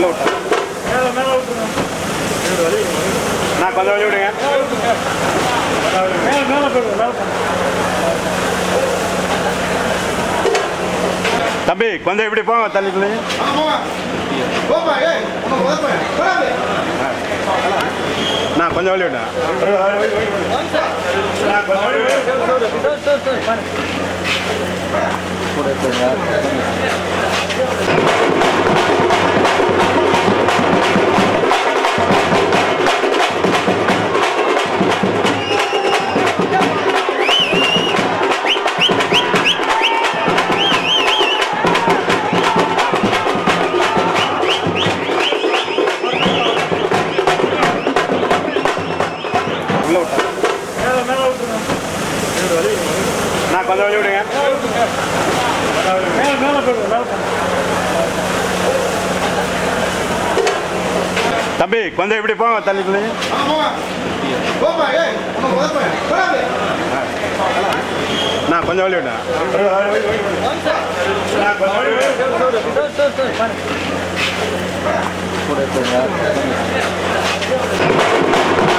உள்ள விட்டா நான் கொஞ்சம் வழி விடுங்க தம்பி கொஞ்சம் இப்படி போங்க தள்ளிக்குள்ளே நான் கொஞ்சம் வழி விட்டேன் நான் கொஞ்சம் வழி விடுங்க. உள்ள விட்டா நான் கொஞ்சம் வழி விடுங்க தம்பி கொஞ்சம் இப்படி போங்க தள்ளிக்குள்ளே நான் கொஞ்சம் வழி விட்டேன் நான் கொஞ்சம் வழி விடுங்க. கூட